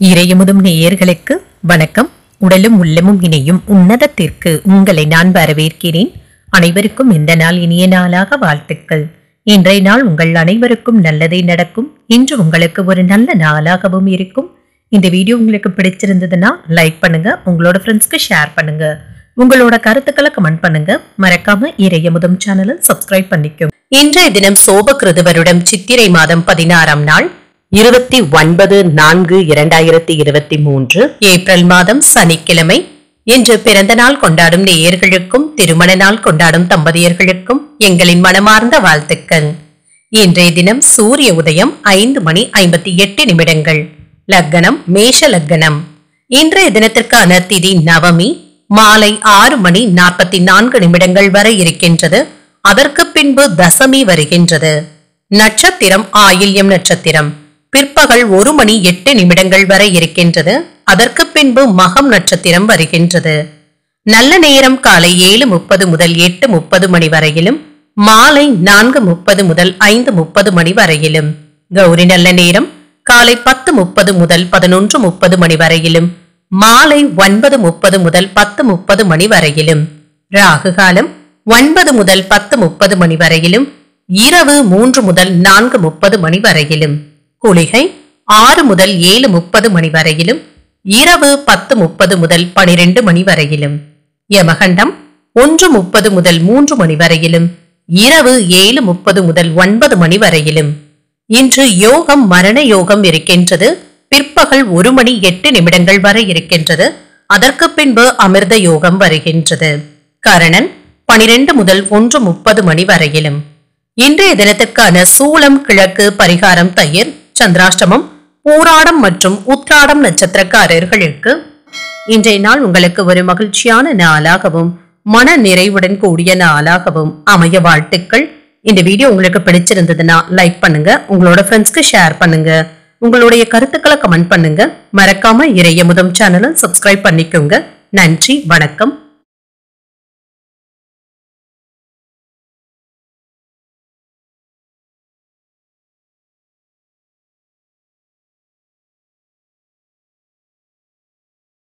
இறையமுதும் நேயர்களுக்கு வணக்கம் உடலும் உள்ளமும் இணையும் உன்னதத்திற்கு உங்களை நான் வரவேற்கிறேன் அனைவருக்கும் இந்த நாள் இனிய நாளாக வாழ்த்துக்கள் இன்றைய நாள் உங்கள் அனைவருக்கும் நல்லதே நடக்கும் இன்று உங்களுக்கு ஒரு நல்ல நாளாகவும் இருக்கும் இந்த வீடியோ உங்களுக்கு பிடிச்சிருந்ததுன்னா லைக் பண்ணுங்க உங்களோட ஃப்ரெண்ட்ஸ்க்கு ஷேர் பண்ணுங்க உங்களோட கருத்துக்களை கமெண்ட் பண்ணுங்க மறக்காம இறையமுதம் சேனலை சப்ஸ்கிரைப் பண்ணிக்கோங்க இன்றைய தினம் சோபகிருது வருடம் சித்திரை மாதம் பதினாறாம் நாள் இருபத்தி ஒன்பது நான்கு இரண்டாயிரத்தி இருபத்தி மூன்று ஏப்ரல் மாதம் சனிக்கிழமை இன்று பிறந்த நாள் கொண்டாடும் நேயர்களுக்கும் திருமண நாள் கொண்டாடும் தம்பதியர்களுக்கும் எங்களின் மனமார்ந்த வாழ்த்துக்கள் இன்றைய தினம் சூரிய உதயம் ஐந்து மணி ஐம்பத்தி எட்டு நிமிடங்கள் லக்கணம் மேஷ லக்கணம் இன்றைய தினத்திற்கான திதி நவமி மாலை ஆறு மணி நாற்பத்தி நான்கு நிமிடங்கள் வரை இருக்கின்றது அதற்கு பின்பு தசமி வருகின்றது நட்சத்திரம் ஆயில்யம் நட்சத்திரம் பிற்பகல் ஒரு மணி எட்டு நிமிடங்கள் வரை இருக்கின்றது அதற்கு பின்பு மகம் நட்சத்திரம் வருகின்றது நல்ல நேரம் காலை ஏழு முப்பது முதல் எட்டு முப்பது மணி வரையிலும் மாலை நான்கு முப்பது முதல் ஐந்து முப்பது மணி வரையிலும் கௌரி நல்ல நேரம் காலை பத்து முப்பது முதல் பதினொன்று முப்பது மணி வரையிலும் மாலை ஒன்பது முப்பது முதல் பத்து முப்பது மணி வரையிலும் ராகு காலம் ஒன்பது முதல் பத்து முப்பது மணி வரையிலும் இரவு மூன்று முதல் நான்கு முப்பது மணி வரையிலும் குளிகை ஆறு முதல் ஏழு முப்பது மணி வரையிலும் இரவு பத்து முப்பது முதல் பனிரெண்டு மணி வரையிலும் யமகண்டம் ஒன்று முப்பது முதல் மூன்று மணி வரையிலும் இரவு ஏழு முப்பது முதல் ஒன்பது மணி வரையிலும் இன்று யோகம் மரண யோகம் இருக்கின்றது பிற்பகல் ஒரு மணி எட்டு நிமிடங்கள் வரை இருக்கின்றது அதற்கு பின்பு அமிர்த யோகம் வருகின்றது கரணன் பனிரெண்டு முதல் ஒன்று முப்பது மணி வரையிலும் இன்றைய தினத்திற்கான சூளம் கிழக்கு பரிகாரம் தயிர் சந்திராஷ்டமம் பூராடம் மற்றும் உத்ராடம் நட்சத்திரக்காரர்களுக்கு இன்றைய நாள் உங்களுக்கு ஒரு மகிழ்ச்சியான நாளாகவும் மன நிறைவுடன் கூடிய நாளாகவும் அமைய வாழ்த்துக்கள் இந்த வீடியோ உங்களுக்கு பிடிச்சிருந்ததுன்னா லைக் பண்ணுங்க உங்களோட ஃப்ரெண்ட்ஸ்க்கு ஷேர் பண்ணுங்க உங்களுடைய கருத்துக்களை கமெண்ட் பண்ணுங்க மறக்காம இறைய முதம் சேனலை சப்ஸ்கிரைப் பண்ணிக்கோங்க நன்றி வணக்கம்